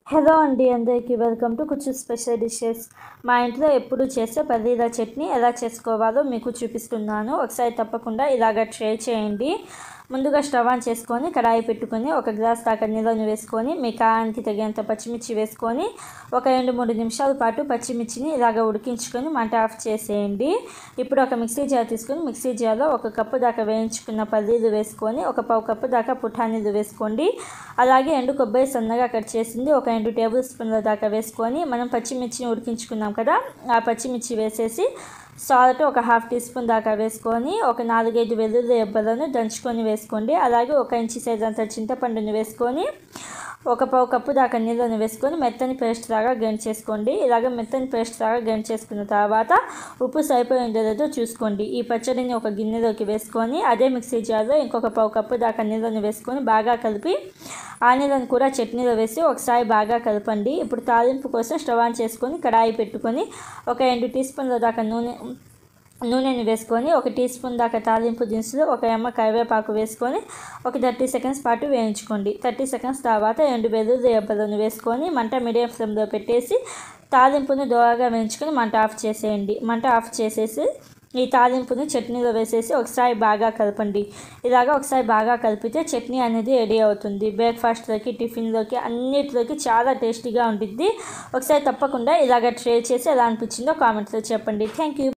hello అండి అందరికీ welcome to కుచ్చు స్పెషల్ డిషెస్ మా ఇంట్లో ఎప్పుడు చేసే పల్లీల చట్నీ ఎలా చేసుకోవాలో మీకు చూపిస్తున్నాను ఒకసారి తప్పకుండా ఇలాగ ట్రై చేయండి ముందుగా స్టవ్ ఆన్ చేసుకొని కడాయి పెట్టుకొని ఒక గ్లాస్ దాకా నీళ్ళని వేసుకొని మీ కారానికి తగినంత పచ్చిమిర్చి వేసుకొని ఒక రెండు మూడు నిమిషాల పాటు పచ్చిమిర్చిని ఇలాగ ఉడికించుకొని మంట ఆఫ్ చేసేయండి ఇప్పుడు ఒక మిక్సీ జార్ తీసుకొని మిక్సీ జార్లో ఒక కప్పు దాకా వేయించుకున్న పల్లీలు వేసుకొని ఒక పావు కప్పు దాకా పుఠానీలు వేసుకోండి అలాగే ఎండు కొబ్బరి సన్నగా కట్ చేసింది ఒక రెండు టేబుల్ స్పూన్ల దాకా వేసుకొని మనం పచ్చిమిర్చిని ఉడికించుకున్నాం కదా ఆ పచ్చిమిర్చి వేసేసి సాల్ట్ ఒక హాఫ్ టీ స్పూన్ దాకా వేసుకొని ఒక నాలుగైదు వెల్లుల్లి రెబ్బలను దంచుకొని వేసుకోండి అలాగే ఒక ఇంచి సైజ్ అంత చింతపండుని వేసుకొని ఒక పావు కప్పు దాకా నీళ్ళని వేసుకొని మెత్తని పేస్ట్ లాగా గ్రైండ్ చేసుకోండి ఇలాగ మెత్తని పేస్ట్ లాగా గ్రైండ్ చేసుకున్న తర్వాత ఉప్పు సరిపోయిందో లేదో చూసుకోండి ఈ పచ్చడిని ఒక గిన్నెలోకి వేసుకొని అదే మిక్సీ జార్లో ఇంకొక పావు కప్పు దాకా నీళ్ళని వేసుకొని బాగా కలిపి ఆ నీళ్ళని కూడా చట్నీలో వేసి ఒకసారి బాగా కలపండి ఇప్పుడు తాలింపు కోసం స్టవ్ ఆన్ చేసుకొని కడాయి పెట్టుకొని ఒక రెండు టీ స్పూన్ల దాకా నూనె నూనెని వేసుకొని ఒక టీ స్పూన్ దాకా తాలింపు దినుసులు ఒక ఎమ్మ కరివేపాకు వేసుకొని ఒక థర్టీ సెకండ్స్ పాటు వేయించుకోండి థర్టీ సెకండ్స్ తర్వాత రెండు వెల్లుల్లి రెబ్బలను వేసుకొని మంట మీడియం ఫ్లేమ్లో పెట్టేసి తాలింపుని దోరగా వేయించుకొని మంట ఆఫ్ చేసేయండి మంట ఆఫ్ చేసేసి ఈ తాలింపుని చట్నీలో వేసేసి ఒకసారి బాగా కలపండి ఇలాగా ఒకసారి బాగా కలిపితే చట్నీ అనేది రెడీ అవుతుంది బ్రేక్ఫాస్ట్లోకి టిఫిన్లోకి అన్నిటిలోకి చాలా టేస్టీగా ఉంటుంది ఒకసారి తప్పకుండా ఇలాగ ట్రై చేసి ఎలా అనిపించిందో కామెంట్స్లో చెప్పండి థ్యాంక్ యూ